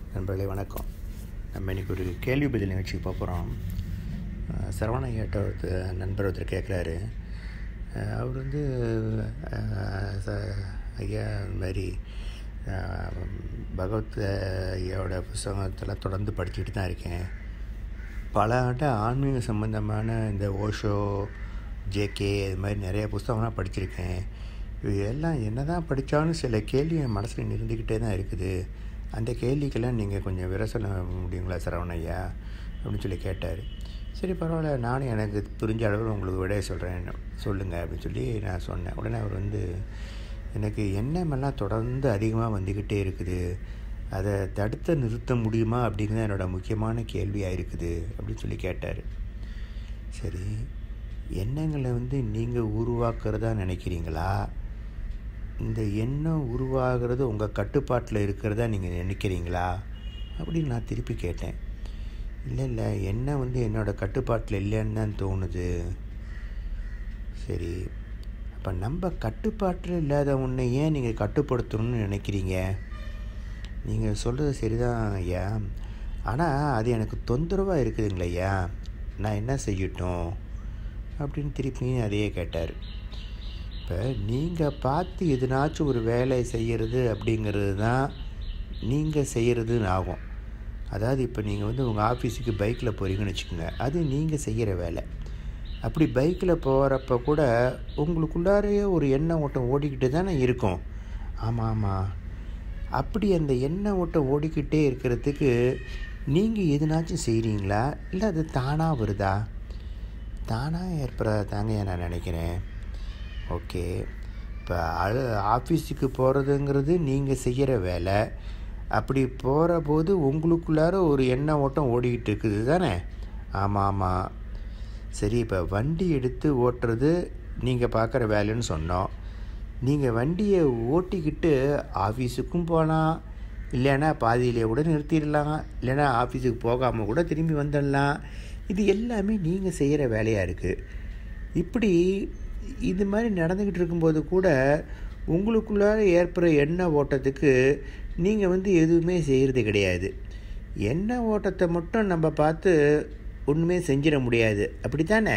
நண்பர்களே வணக்கம் நம்ம இன்றைக்கி ஒரு கேள்வி பதில் நிகழ்ச்சிக்கு போக போகிறோம் சரவண ஐயாட்ட ஒருத்தர் நண்பர் ஒருத்தர் கேட்குறாரு அவர் வந்து அஹ், ச- ஐயா இந்த மாதிரி அஹ், பகவத் ஐயாவோட புஸ்தகத்தெல்லாம் தொடர்ந்து படிச்சுட்டு தான் இருக்கேன் பல ஆண்டு ஆன்மீக சம்பந்தமான இந்த ஓஷோ ஜேகே இது மாதிரி நிறைய புஸ்தகம்லாம் படிச்சிருக்கேன் இது எல்லாம் என்ன தான் படித்தாலும் சில கேள்வி என் மனசில் இருந்துக்கிட்டே தான் இருக்குது அந்த கேள்விக்கெல்லாம் நீங்கள் கொஞ்சம் விர சொல்ல முடியுங்களா சரவண ஐயா அப்படின்னு சொல்லி கேட்டார் சரி பரவாயில்ல நானும் எனக்கு புரிஞ்ச அளவில் உங்களுக்கு விடைய சொல்கிறேன் சொல்லுங்கள் அப்படின்னு சொல்லி நான் சொன்னேன் உடனே அவர் வந்து எனக்கு எண்ணமெல்லாம் தொடர்ந்து அதிகமாக வந்துக்கிட்டே இருக்குது அதை தடுத்து நிறுத்த முடியுமா அப்படிங்கிறது என்னோடய முக்கியமான கேள்வியாக இருக்குது அப்படின்னு சொல்லி கேட்டார் சரி எண்ணங்களை வந்து நீங்கள் உருவாக்குறதா நினைக்கிறீங்களா இந்த எண்ணம் உருவாகிறது உங்கள் கட்டுப்பாட்டில் இருக்கிறதா நீங்கள் நினைக்கிறீங்களா அப்படின்னு நான் திருப்பி கேட்டேன் இல்லை இல்லை எண்ணம் வந்து என்னோடய கட்டுப்பாட்டில் இல்லைன்னு தான் தோணுது சரி அப்போ நம்ம கட்டுப்பாட்டில் இல்லாத ஒன்றை ஏன் நீங்கள் கட்டுப்படுத்தணும்னு நினைக்கிறீங்க நீங்கள் சொல்கிறது சரிதான் ஐயா ஆனால் அது எனக்கு தொந்தரவாக இருக்குதுங்களே ஐயா நான் என்ன செய்யட்டும் அப்படின்னு திருப்பியும் அதையே கேட்டார் இப்போ நீங்கள் பார்த்து எதுனாச்சும் ஒரு வேலை செய்கிறது அப்படிங்கிறது தான் நீங்கள் செய்கிறதுன்னு ஆகும் அதாவது இப்போ நீங்கள் வந்து உங்கள் ஆஃபீஸுக்கு பைக்கில் போகிறீங்கன்னு வச்சுக்கோங்க அது நீங்கள் செய்கிற வேலை அப்படி பைக்கில் போகிறப்ப கூட உங்களுக்குள்ளாரையே ஒரு எண்ணம் ஓட்டம் ஓடிக்கிட்டு தானே இருக்கும் ஆமாம் ஆமாம் அப்படி அந்த எண்ணெய் ஓட்டம் ஓடிக்கிட்டே இருக்கிறதுக்கு நீங்கள் எதுனாச்சும் செய்கிறீங்களா இல்லை அது தானாக வருதா தானாக ஏற்படுறதா தாங்க நான் நினைக்கிறேன் ஓகே இப்போ அழு ஆஃபீஸுக்கு போகிறதுங்கிறது நீங்கள் செய்கிற வேலை அப்படி போகிற போது உங்களுக்குள்ளார ஒரு எண்ணெய் ஓட்டம் ஓடிக்கிட்டு இருக்குது தானே ஆமாம் ஆமாம் சரி இப்போ வண்டி எடுத்து ஓட்டுறது நீங்கள் பார்க்குற வேலைன்னு சொன்னோம் நீங்கள் வண்டியை ஓட்டிக்கிட்டு ஆஃபீஸுக்கும் போகலாம் இல்லைன்னா பாதியிலே கூட நிறுத்திடலாம் இல்லைன்னா ஆஃபீஸுக்கு போகாமல் கூட திரும்பி வந்துடலாம் இது எல்லாமே நீங்கள் செய்கிற வேலையாக இருக்குது இப்படி இது மாதிரி நடந்துக்கிட்டு இருக்கும்போது கூட உங்களுக்குள்ளார ஏற்படுற எண்ணெய் ஓட்டத்துக்கு நீங்கள் வந்து எதுவுமே செய்கிறது கிடையாது எண்ணெய் ஓட்டத்தை மட்டும் நம்ம பார்த்து ஒன்றுமே செஞ்சிட முடியாது அப்படித்தானே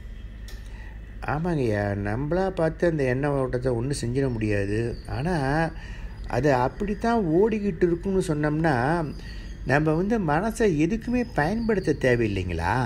ஆமாங்கய்யா நம்மளா பார்த்து அந்த எண்ணெய் ஓட்டத்தை ஒன்றும் செஞ்சிட முடியாது ஆனால் அது அப்படித்தான் ஓடிக்கிட்டு இருக்குன்னு சொன்னோம்னா நம்ம வந்து மனசை எதுக்குமே பயன்படுத்த தேவையில்லைங்களா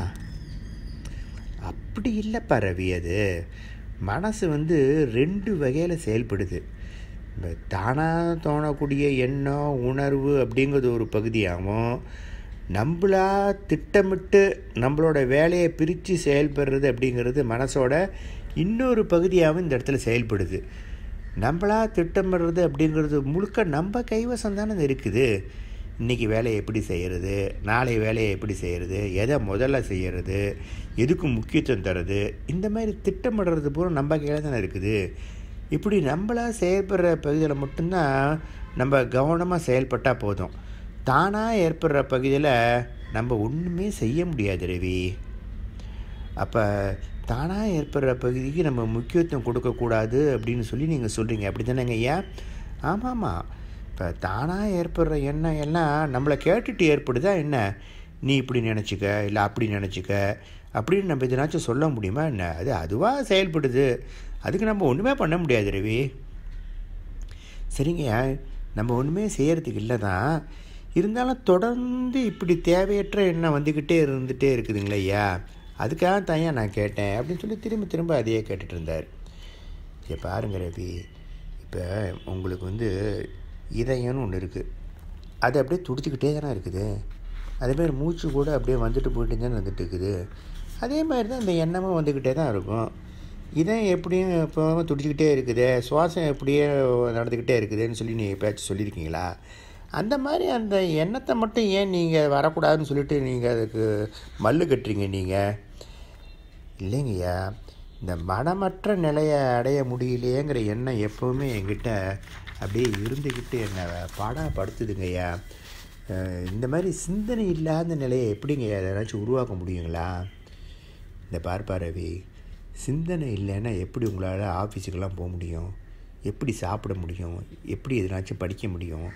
அப்படி இல்லைப்பா ரவி அது மனசு வந்து ரெண்டு வகையில் செயல்படுது இந்த தானாக தோணக்கூடிய எண்ணம் உணர்வு அப்படிங்கிறது ஒரு பகுதியாகவும் நம்மளா திட்டமிட்டு நம்மளோட வேலையை பிரித்து செயல்படுறது அப்படிங்கிறது மனசோட இன்னொரு பகுதியாகவும் இந்த இடத்துல செயல்படுது நம்மளா திட்டமிடுறது அப்படிங்கிறது முழுக்க நம்ம கைவசம் தானே இருக்குது இன்றைக்கி வேலையை எப்படி செய்கிறது நாளை வேலையை எப்படி செய்கிறது எதை முதல்ல செய்கிறது எதுக்கு முக்கியத்துவம் தர்றது இந்த மாதிரி திட்டமிடுறது பூரா நம்ம கையில் தானே இருக்குது இப்படி நம்மளா செயல்படுற பகுதியில் மட்டும்தான் நம்ம கவனமாக செயல்பட்டால் போதும் தானாக ஏற்படுற பகுதியில் நம்ம ஒன்றுமே செய்ய முடியாது ரவி அப்போ தானாக ஏற்படுற பகுதிக்கு நம்ம முக்கியத்துவம் கொடுக்கக்கூடாது அப்படின்னு சொல்லி நீங்கள் சொல்கிறீங்க அப்படி தானேங்க ஐயா ஆமாம்மா இப்போ தானாக ஏற்படுற எண்ணம் எல்லாம் நம்மளை கேட்டுட்டு ஏற்படுதா என்ன நீ இப்படி நினச்சிக்க இல்லை அப்படி நினச்சிக்க அப்படின்னு நம்ம எதுனாச்சும் சொல்ல முடியுமா என்ன அது அதுவாக செயல்படுது அதுக்கு நம்ம ஒன்றுமே பண்ண முடியாது ரவி சரிங்கய்யா நம்ம ஒன்றுமே செய்கிறதுக்கு இல்லை தான் இருந்தாலும் தொடர்ந்து இப்படி தேவையற்ற எண்ணம் வந்துக்கிட்டே இருந்துகிட்டே இருக்குதுங்களே ஐயா அதுக்காக தான் ஏன் நான் கேட்டேன் அப்படின்னு சொல்லி திரும்ப திரும்ப அதையே கேட்டுட்டு இருந்தார் இங்கே பாருங்க ரவி இப்போ உங்களுக்கு வந்து இதயம்னு ஒன்று இருக்குது அது அப்படியே துடிச்சிக்கிட்டே தானே இருக்குது அதேமாதிரி மூச்சு கூட அப்படியே வந்துட்டு போயிட்டு தானே வந்துட்டு இருக்குது அதே மாதிரி தான் இந்த எண்ணமும் வந்துக்கிட்டே தான் இருக்கும் இதயம் எப்படியும் இப்போ துடிச்சிக்கிட்டே இருக்குது சுவாசம் எப்படியே நடந்துக்கிட்டே இருக்குதுன்னு சொல்லி நீங்கள் பேச்சு சொல்லியிருக்கீங்களா அந்த மாதிரி அந்த எண்ணத்தை மட்டும் ஏன் நீங்கள் வரக்கூடாதுன்னு சொல்லிட்டு நீங்கள் அதுக்கு மல்லு கட்டுறீங்க நீங்கள் இல்லைங்கய்யா இந்த மனமற்ற நிலையை அடைய முடியலையேங்கிற எண்ணம் எப்போவுமே என்கிட்ட அப்படியே இருந்துக்கிட்டு என்னை பாடாப்படுத்துதுங்கய்யா அஹ் இந்த மாதிரி சிந்தனை இல்லாத நிலையை எப்படிங்க யாராச்சும் உருவாக்க முடியுங்களா இந்த பார்ப்பா ரவி சிந்தனை இல்லைன்னா எப்படி உங்களால் ஆஃபீஸுக்கெல்லாம் போக முடியும் எப்படி சாப்பிட முடியும் எப்படி எதனாச்சும் படிக்க முடியும்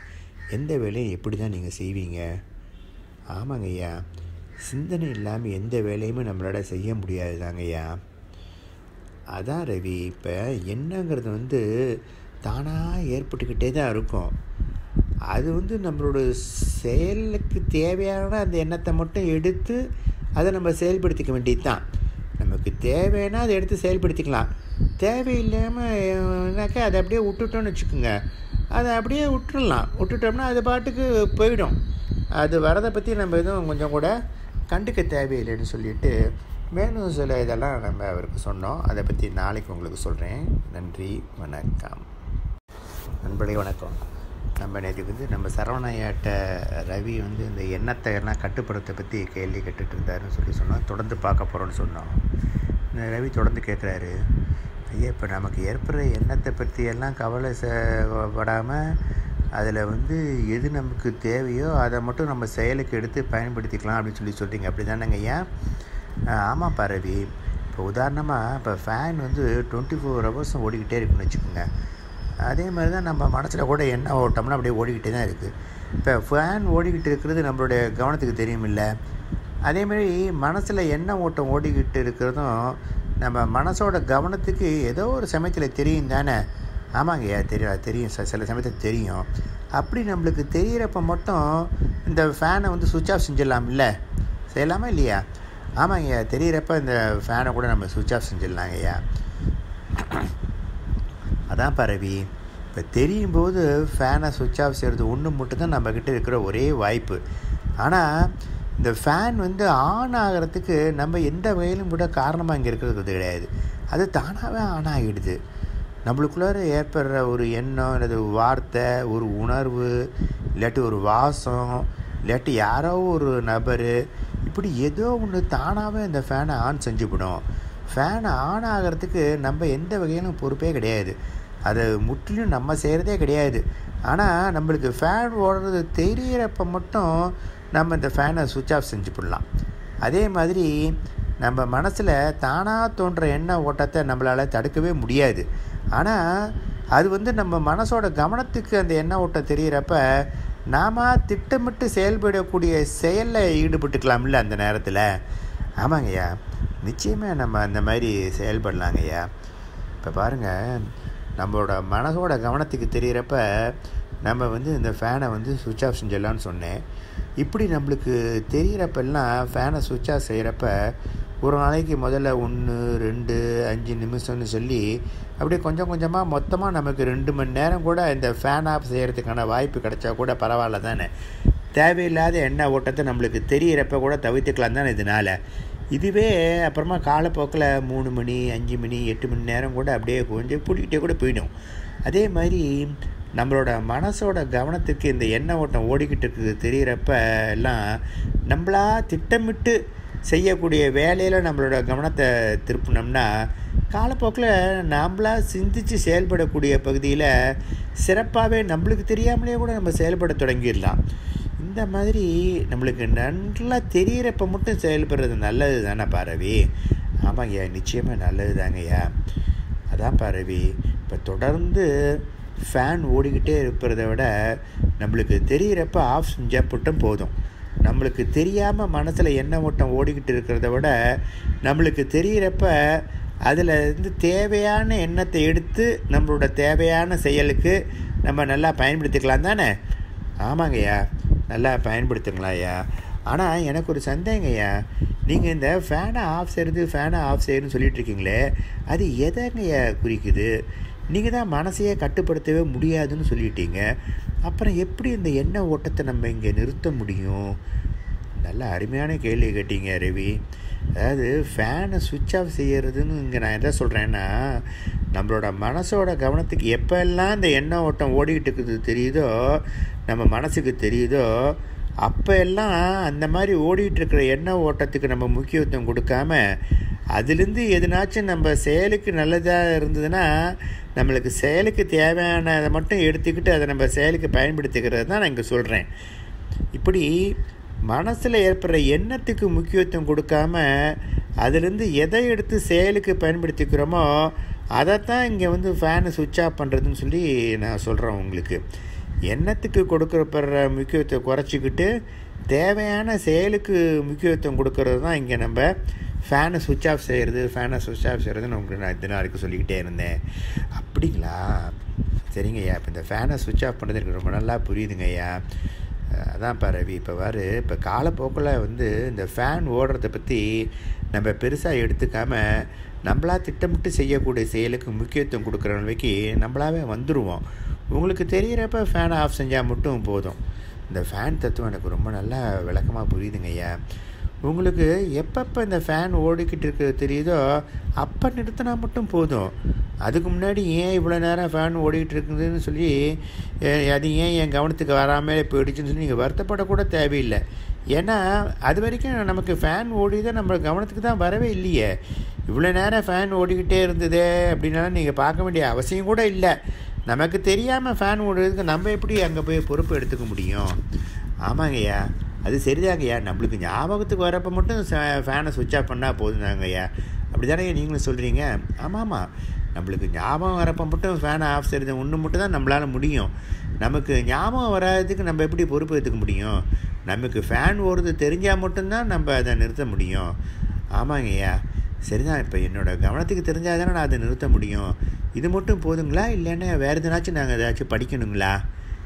எந்த வேலையும் எப்படி தான் நீங்கள் செய்வீங்க ஆமாங்க ஐயா சிந்தனை இல்லாமல் எந்த வேலையுமே நம்மளால் செய்ய முடியாது தாங்க ஐயா அதான் ரவி இப்போ எண்ணங்கிறது வந்து தானாக ஏற்பட்டுக்கிட்டே தான் இருக்கும் அது வந்து நம்மளோட செயலுக்கு தேவையான அந்த எண்ணத்தை மட்டும் எடுத்து அதை நம்ம செயல்படுத்திக்க வேண்டியது தான் நமக்கு தேவைன்னா அதை எடுத்து செயல்படுத்திக்கலாம் தேவையில்லாமல்னாக்கா அதை அப்படியே விட்டுட்டோன்னு வச்சுக்கோங்க அதை அப்படியே விட்டுடலாம் விட்டுட்டோம்னா அது பாட்டுக்கு போயிடும் அது வரதை பற்றி நம்ம எதுவும் கொஞ்சம் கூட கண்டுக்க தேவையில்லைன்னு சொல்லிட்டு மேலும் சில இதெல்லாம் நம்ம அவருக்கு சொன்னோம் அதை பற்றி நாளைக்கு உங்களுக்கு சொல்கிறேன் நன்றி வணக்கம் நண்பர்களே வணக்கம் நம்ம நேற்று வந்து நம்ம சரவணையாட்ட ரவி வந்து இந்த எண்ணத்தை எல்லாம் கட்டுப்படுத்த பற்றி கேள்வி கேட்டுட்டு இருந்தாருன்னு சொல்லி சொன்னோம் தொடர்ந்து பார்க்க போகிறோன்னு சொன்னோம் இந்த ரவி தொடர்ந்து கேட்குறாரு ஐயா இப்போ நமக்கு ஏற்படுற எண்ணத்தை பற்றி எல்லாம் கவலை படாமல் அதில் வந்து எது நமக்கு தேவையோ அதை மட்டும் நம்ம செயலுக்கு எடுத்து பயன்படுத்திக்கலாம் அப்படின்னு சொல்லி சொல்கிறீங்க அப்படி தானேங்க ஐயா ஆமாம் ரவி இப்போ உதாரணமாக இப்போ ஃபேன் வந்து டுவெண்ட்டி ஃபோர் ஹவர்ஸும் ஓடிக்கிட்டே இருக்குன்னு வச்சுக்கோங்க அதே மாதிரி தான் நம்ம மனசில் கூட எண்ணெய் ஓட்டம்னா அப்படியே ஓடிக்கிட்டே தான் இருக்குது இப்போ ஃபேன் ஓடிக்கிட்டு இருக்கிறது நம்மளுடைய கவனத்துக்கு தெரியுமில்ல அதேமாதிரி மனசில் எண்ணெய் ஓட்டம் ஓடிக்கிட்டு இருக்கிறதும் நம்ம மனசோட கவனத்துக்கு ஏதோ ஒரு சமயத்தில் தெரியும் தானே ஆமாங்கய்யா தெரியும் தெரியும் சில சமயத்தில் தெரியும் அப்படி நம்மளுக்கு தெரிகிறப்ப மட்டும் இந்த ஃபேனை வந்து சுவிட்ச் ஆஃப் செஞ்சிடலாம் இல்லை செய்யலாமா இல்லையா ஆமாங்கய்யா தெரிகிறப்ப இந்த ஃபேனை கூட நம்ம சுவிட்ச் ஆஃப் செஞ்சிடலாங்க ஐயா அதான் பரவி இப்போ தெரியும் போது ஃபேனை சுவிட்ச் ஆஃப் செய்கிறது ஒன்று மட்டும்தான் நம்மக்கிட்ட இருக்கிற ஒரே வாய்ப்பு ஆனால் இந்த ஃபேன் வந்து ஆன் ஆகிறதுக்கு நம்ம எந்த வகையிலும் கூட காரணமாக இங்கே இருக்கிறது கிடையாது அது தானாகவே ஆன் ஆகிடுது நம்மளுக்குள்ளார ஏற்படுற ஒரு எண்ணம் அல்லது வார்த்தை ஒரு உணர்வு இல்லாட்டி ஒரு வாசம் இல்லாட்டி யாரோ ஒரு நபர் இப்படி ஏதோ ஒன்று தானாகவே அந்த ஃபேனை ஆன் செஞ்சுவிடும் ஃபேனை ஆன் ஆகிறதுக்கு நம்ம எந்த வகையிலும் பொறுப்பே கிடையாது அதை முற்றிலும் நம்ம செய்கிறதே கிடையாது ஆனால் நம்மளுக்கு ஃபேன் ஓடுறது தெரிகிறப்ப மட்டும் நம்ம இந்த ஃபேனை சுவிட்ச் ஆஃப் செஞ்சு போடலாம் அதே மாதிரி நம்ம மனசில் தானாக தோன்ற எண்ண ஓட்டத்தை நம்மளால் தடுக்கவே முடியாது ஆனால் அது வந்து நம்ம மனசோட கவனத்துக்கு அந்த எண்ண ஓட்டம் தெரிகிறப்ப நாம் திட்டமிட்டு செயல்படக்கூடிய செயலில் ஈடுபட்டுக்கலாம்ல அந்த நேரத்தில் ஆமாங்கய்யா நிச்சயமாக நம்ம அந்த மாதிரி செயல்படலாங்கய்யா இப்போ பாருங்கள் நம்மளோட மனசோட கவனத்துக்கு தெரிகிறப்ப நம்ம வந்து இந்த ஃபேனை வந்து சுவிட்ச் ஆஃப் செஞ்சிடலான்னு சொன்னேன் இப்படி நம்மளுக்கு தெரிகிறப்பெல்லாம் ஃபேனை சுவிட்ச் ஆஃப் செய்கிறப்ப ஒரு நாளைக்கு முதல்ல ஒன்று ரெண்டு அஞ்சு நிமிஷம்னு சொல்லி அப்படியே கொஞ்சம் கொஞ்சமாக மொத்தமாக நமக்கு ரெண்டு மணி நேரம் கூட இந்த ஃபேன் ஆஃப் செய்கிறதுக்கான வாய்ப்பு கிடைச்சா கூட பரவாயில்ல தானே தேவையில்லாத எண்ணெய் ஓட்டத்தை நம்மளுக்கு தெரிகிறப்ப கூட தவிர்த்துக்கலாம் தானே இதனால் இதுவே அப்புறமா காலப்போக்கில் மூணு மணி அஞ்சு மணி எட்டு மணி நேரம் கூட அப்படியே கொஞ்சம் பிடிக்கிட்டே கூட போயிடும் அதே மாதிரி நம்மளோட மனசோட கவனத்துக்கு இந்த எண்ணெய் ஓட்டம் ஓடிக்கிட்டு இருக்குது தெரிகிறப்ப எல்லாம் நம்மளா திட்டமிட்டு செய்யக்கூடிய வேலையில் நம்மளோட கவனத்தை திருப்பினோம்னா காலப்போக்கில் நாம்ளாக சிந்தித்து செயல்படக்கூடிய பகுதியில் சிறப்பாகவே நம்மளுக்கு தெரியாமலே கூட நம்ம செயல்பட தொடங்கிடலாம் இந்த மாதிரி நம்மளுக்கு நல்லா தெரிகிறப்ப மட்டும் செயல்படுறது நல்லது தானே பாரவி ஆமாங்கய்யா நிச்சயமாக நல்லது தாங்கய்யா அதான் பாரவி இப்போ தொடர்ந்து ஃபேன் ஓடிக்கிட்டே இருக்கிறத விட நம்மளுக்கு தெரிகிறப்ப ஆஃப் செஞ்சால் மட்டும் போதும் நம்மளுக்கு தெரியாமல் மனசில் என்ன ஓட்டம் ஓடிக்கிட்டு இருக்கிறத விட நம்மளுக்கு தெரிகிறப்ப அதில் இருந்து தேவையான எண்ணத்தை எடுத்து நம்மளோட தேவையான செயலுக்கு நம்ம நல்லா பயன்படுத்திக்கலாம் தானே ஆமாங்கய்யா நல்லா பயன்படுத்துங்களாய்யா ஆனால் எனக்கு ஒரு சந்தேகங்கய்யா நீங்கள் இந்த ஃபேனை ஆஃப் செய்கிறது ஃபேனை ஆஃப் செய்யணும்னு சொல்லிட்டு இருக்கீங்களே அது எதங்கய்யா குறிக்குது நீங்கள் தான் மனசையே கட்டுப்படுத்தவே முடியாதுன்னு சொல்லிட்டீங்க அப்புறம் எப்படி இந்த எண்ணெய் ஓட்டத்தை நம்ம இங்கே நிறுத்த முடியும் நல்ல அருமையான கேள்வி கேட்டீங்க ரவி அதாவது ஃபேனை சுவிட்ச் ஆஃப் செய்கிறதுன்னு இங்கே நான் எதை சொல்கிறேன்னா நம்மளோட மனசோட கவனத்துக்கு எப்போல்லாம் இந்த எண்ணெய் ஓட்டம் ஓடிக்கிட்டு இருக்குது தெரியுதோ நம்ம மனசுக்கு தெரியுதோ அப்போ எல்லாம் அந்த மாதிரி ஓடிட்டு இருக்கிற எண்ணெய் ஓட்டத்துக்கு நம்ம முக்கியத்துவம் கொடுக்காம அதுலேருந்து எதுனாச்சும் நம்ம செயலுக்கு நல்லதாக இருந்ததுன்னா நம்மளுக்கு செயலுக்கு தேவையானதை மட்டும் எடுத்துக்கிட்டு அதை நம்ம செயலுக்கு பயன்படுத்திக்கிறது தான் நான் இங்கே சொல்கிறேன் இப்படி மனசில் ஏற்படுற எண்ணத்துக்கு முக்கியத்துவம் கொடுக்காம அதுலேருந்து எதை எடுத்து செயலுக்கு பயன்படுத்திக்கிறோமோ அதைத்தான் இங்கே வந்து ஃபேனை சுவிட்ச் ஆஃப் பண்ணுறதுன்னு சொல்லி நான் சொல்கிறேன் உங்களுக்கு எண்ணத்துக்கு கொடுக்கப்படுற முக்கியத்துவத்தை குறைச்சிக்கிட்டு தேவையான செயலுக்கு முக்கியத்துவம் கொடுக்கறது தான் இங்கே நம்ம ஃபேனை சுவிட்ச் ஆஃப் செய்கிறது ஃபேனை சுவிட்ச் ஆஃப் செய்கிறதுன்னு உங்களுக்கு நான் இத்தனை நாளைக்கு சொல்லிக்கிட்டே இருந்தேன் அப்படிங்களா சரிங்க ஐயா இப்போ இந்த ஃபேனை சுவிட்ச் ஆஃப் பண்ணுறது எனக்கு ரொம்ப நல்லா புரியுதுங்க ஐயா அதான் பா ரவி இப்போ பாரு இப்போ காலப்போக்கில் வந்து இந்த ஃபேன் ஓடுறத பற்றி நம்ம பெருசாக எடுத்துக்காமல் நம்மளா திட்டமிட்டு செய்யக்கூடிய செயலுக்கு முக்கியத்துவம் கொடுக்குற நிலைக்கு நம்மளாவே வந்துடுவோம் உங்களுக்கு தெரிகிறப்ப ஃபேனை ஆஃப் செஞ்சால் மட்டும் போதும் இந்த ஃபேன் தத்துவம் எனக்கு ரொம்ப நல்லா விளக்கமாக புரியுதுங்க ஐயா உங்களுக்கு எப்பப்போ இந்த ஃபேன் ஓடிக்கிட்டு இருக்கிறது தெரியுதோ அப்போ நிறுத்தினா மட்டும் போதும் அதுக்கு முன்னாடி ஏன் இவ்வளோ நேரம் ஃபேன் ஓடிக்கிட்டு இருக்குதுன்னு சொல்லி அது ஏன் என் கவனத்துக்கு வராமல் போயிடுச்சுன்னு சொல்லி நீங்கள் வருத்தப்படக்கூட தேவையில்லை ஏன்னா அது வரைக்கும் நமக்கு ஃபேன் ஓடிதான் நம்ம கவனத்துக்கு தான் வரவே இல்லையே இவ்வளோ நேரம் ஃபேன் ஓடிக்கிட்டே இருந்ததே அப்படின்னாலும் நீங்கள் பார்க்க வேண்டிய அவசியம் கூட இல்லை நமக்கு தெரியாமல் ஃபேன் ஓடுறதுக்கு நம்ம எப்படி அங்கே போய் பொறுப்பு எடுத்துக்க முடியும் ஆமாங்கய்யா அது சரிதாங்கய்யா நம்மளுக்கு ஞாபகத்துக்கு வரப்போ மட்டும் ஃபேனை சுவிட்ச் ஆஃப் பண்ணால் போதுதாங்கய்யா அப்படி தானே நீங்களும் சொல்கிறீங்க ஆமாம் ஆமாம் நம்மளுக்கு ஞாபகம் வரப்போ மட்டும் ஃபேனை ஆஃப் செய்கிறது ஒன்று மட்டும் தான் நம்மளால் முடியும் நமக்கு ஞாபகம் வராததுக்கு நம்ம எப்படி பொறுப்பு எடுத்துக்க முடியும் நமக்கு ஃபேன் ஓடுறது தெரிஞ்சால் மட்டும்தான் நம்ம அதை நிறுத்த முடியும் ஆமாங்கய்யா சரிதான் இப்போ என்னோடய கவனத்துக்கு தெரிஞ்சால் தானே நான் அதை நிறுத்த முடியும் இது மட்டும் போதுங்களா இல்லைன்னா வேறு எதுனாச்சும் நாங்கள் ஏதாச்சும் படிக்கணுங்களா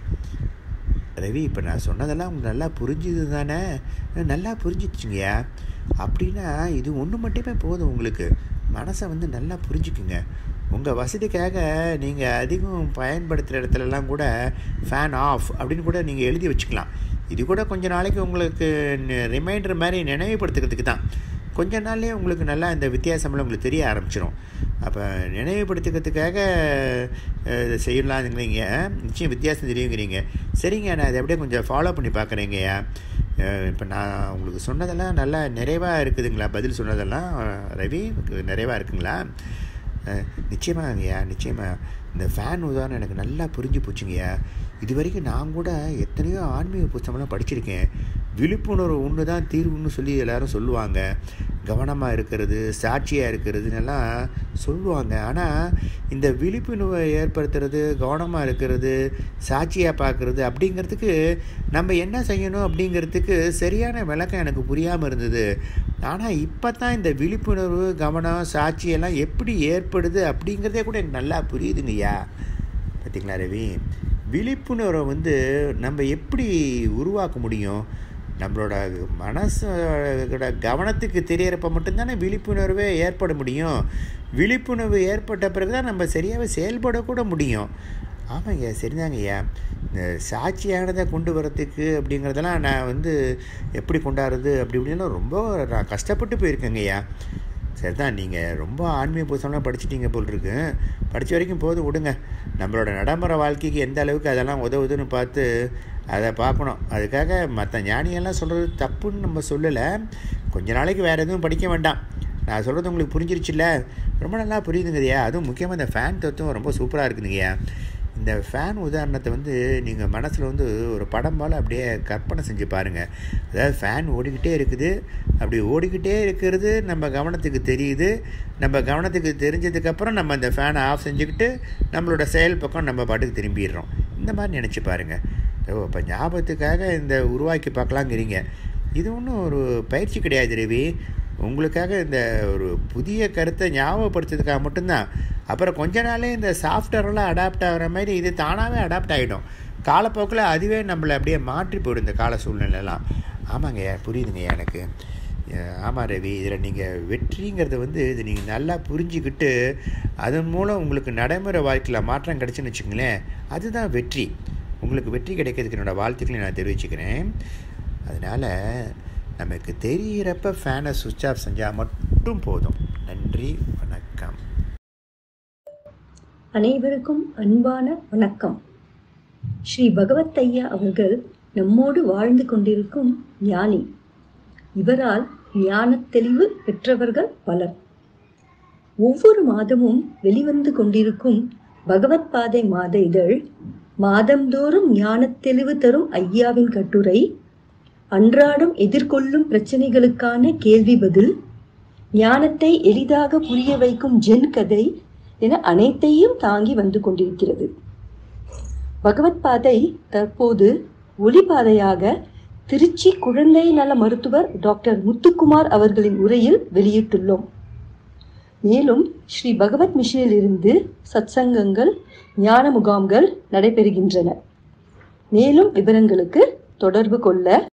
ரவி இப்போ நான் சொன்னதெல்லாம் உங்களுக்கு நல்லா புரிஞ்சுது தானே நல்லா புரிஞ்சிச்சுங்கய்யா அப்படின்னா இது ஒன்று மட்டுமே போதும் உங்களுக்கு மனசை வந்து நல்லா புரிஞ்சுக்குங்க உங்கள் வசதிக்காக நீங்கள் அதிகம் பயன்படுத்துகிற இடத்துலலாம் கூட ஃபேன் ஆஃப் அப்படின்னு கூட நீங்கள் எழுதி வச்சுக்கலாம் இது கூட கொஞ்ச நாளைக்கு உங்களுக்கு ரிமைண்டர் மாதிரி நினைவுபடுத்துறதுக்கு தான் கொஞ்ச நாள்லேயே உங்களுக்கு நல்லா இந்த வித்தியாசம்லாம் உங்களுக்கு தெரிய ஆரம்பிச்சிடும் அப்போ நினைவுபடுத்திக்கிறதுக்காக இதை செய்யலாம்ங்கிறீங்க நிச்சயம் வித்தியாசம் தெரியுங்கிறீங்க சரிங்க நான் அதை அப்படியே கொஞ்சம் ஃபாலோ பண்ணி பார்க்குறேங்கய்யா இப்போ நான் உங்களுக்கு சொன்னதெல்லாம் நல்லா நிறைவாக இருக்குதுங்களா பதில் சொன்னதெல்லாம் ரவி நிறைவாக இருக்குங்களா நிச்சயமாங்கய்யா நிச்சயமாக இந்த ஃபேன் உதாரணம் எனக்கு நல்லா புரிஞ்சு போச்சுங்கய்யா இது வரைக்கும் நான் கூட எத்தனையோ ஆன்மீக புத்தகம்லாம் படிச்சிருக்கேன் விழிப்புணர்வு ஒன்று தான் தீர்வுன்னு சொல்லி எல்லோரும் சொல்லுவாங்க கவனமாக இருக்கிறது சாட்சியாக இருக்கிறதுன்னெல்லாம் சொல்லுவாங்க ஆனால் இந்த விழிப்புணர்வை ஏற்படுத்துறது கவனமாக இருக்கிறது சாட்சியாக பார்க்குறது அப்படிங்கிறதுக்கு நம்ம என்ன செய்யணும் அப்படிங்கிறதுக்கு சரியான விளக்கம் எனக்கு புரியாமல் இருந்தது ஆனால் இப்போ தான் இந்த விழிப்புணர்வு கவனம் சாட்சியெல்லாம் எப்படி ஏற்படுது அப்படிங்கிறதே கூட எனக்கு நல்லா புரியுதுங்கய்யா பார்த்திங்களா ரவி விழிப்புணர்வை வந்து நம்ம எப்படி உருவாக்க முடியும் நம்மளோட மனசோட கவனத்துக்கு தெரியறப்ப மட்டும்தானே விழிப்புணர்வே ஏற்பட முடியும் விழிப்புணர்வு ஏற்பட்ட பிறகு தான் நம்ம சரியாகவே செயல்படக்கூட முடியும் ஆமாங்கய்யா சரிதாங்கய்யா இந்த சாட்சியானதை கொண்டு வரத்துக்கு அப்படிங்கிறதெல்லாம் நான் வந்து எப்படி கொண்டாடுறது அப்படி இப்படின்னு ரொம்ப நான் கஷ்டப்பட்டு போயிருக்கேங்கய்யா சரிதான் நீங்கள் ரொம்ப ஆன்மீக புத்தகம்லாம் படிச்சிட்டீங்க போல் இருக்கு படித்த வரைக்கும் போதும் விடுங்க நம்மளோட நடைமுறை வாழ்க்கைக்கு எந்த அளவுக்கு அதெல்லாம் உதவுதுன்னு பார்த்து அதை பார்க்கணும் அதுக்காக மற்ற ஞானியெல்லாம் சொல்கிறது தப்புன்னு நம்ம சொல்லலை கொஞ்ச நாளைக்கு வேறு எதுவும் படிக்க வேண்டாம் நான் சொல்கிறது உங்களுக்கு புரிஞ்சிருச்சுல்ல ரொம்ப நல்லா புரியுதுங்கய்யா அதுவும் முக்கியமாக இந்த ஃபேன் தத்துவம் ரொம்ப சூப்பராக இருக்குதுங்கய்யா இந்த ஃபேன் உதாரணத்தை வந்து நீங்கள் மனசில் வந்து ஒரு படம் போல் அப்படியே கற்பனை செஞ்சு பாருங்கள் அதாவது ஃபேன் ஓடிக்கிட்டே இருக்குது அப்படி ஓடிக்கிட்டே இருக்கிறது நம்ம கவனத்துக்கு தெரியுது நம்ம கவனத்துக்கு தெரிஞ்சதுக்கப்புறம் நம்ம அந்த ஃபேனை ஆஃப் செஞ்சுக்கிட்டு நம்மளோட செயல் பக்கம் நம்ம பாட்டுக்கு திரும்பிடுறோம் இந்த மாதிரி நினச்சி பாருங்கள் ஓ இப்போ ஞாபகத்துக்காக இந்த உருவாக்கி பார்க்கலாங்கிறீங்க இது ஒன்றும் ஒரு பயிற்சி கிடையாது ரவி உங்களுக்காக இந்த ஒரு புதிய கருத்தை ஞாபகப்படுத்துறதுக்காக மட்டும்தான் அப்புறம் கொஞ்ச நாளே இந்த சாஃப்ட்வேரெல்லாம் அடாப்ட் ஆகிற மாதிரி இது தானாகவே அடாப்ட் ஆகிடும் காலப்போக்கில் அதுவே நம்மளை அப்படியே மாற்றி போயிடும் இந்த கால சூழ்நிலைலாம் ஆமாங்கய்யா புரியுதுங்கய்யா எனக்கு ஆமாம் ரவி இதில் நீங்கள் வெற்றிங்கிறத வந்து இது நீங்கள் நல்லா புரிஞ்சுக்கிட்டு அதன் மூலம் உங்களுக்கு நடைமுறை வாழ்க்கையில் மாற்றம் கிடச்சுன்னு வச்சுங்களேன் அதுதான் வெற்றி உங்களுக்கு வெற்றி கிடைக்கிறதுக்கு என்னோடய வாழ்த்துக்களை நான் தெரிவிச்சுக்கிறேன் அதனால் நமக்கு தெரிகிறப்ப ஃபேனை சுவிட்ச் ஆஃப் செஞ்சால் மட்டும் போதும் நன்றி வணக்கம் அனைவருக்கும் அன்பான வணக்கம் ஸ்ரீ பகவத் ஐயா அவர்கள் நம்மோடு வாழ்ந்து கொண்டிருக்கும் ஞானி இவரால் ஞானத் தெளிவு பெற்றவர்கள் பலர் ஒவ்வொரு மாதமும் வெளிவந்து கொண்டிருக்கும் பகவத் பாதை மாத இதழ் மாதந்தோறும் ஞானத் தெளிவு தரும் ஐயாவின் கட்டுரை அன்றாடம் எதிர்கொள்ளும் பிரச்சனைகளுக்கான கேள்வி பதில் ஞானத்தை எளிதாக புரிய வைக்கும் ஜென் கதை என அனைத்தையும் தாங்கி வந்து கொண்டிருக்கிறது பகவத் பாதை தற்போது ஒளிபாதையாக திருச்சி குழந்தை நல மருத்துவர் டாக்டர் முத்துக்குமார் அவர்களின் உரையில் வெளியிட்டுள்ளோம் மேலும் ஸ்ரீ பகவத் மிஷனில் இருந்து சத்சங்கங்கள் ஞான முகாம்கள் நடைபெறுகின்றன மேலும் விவரங்களுக்கு தொடர்பு கொள்ள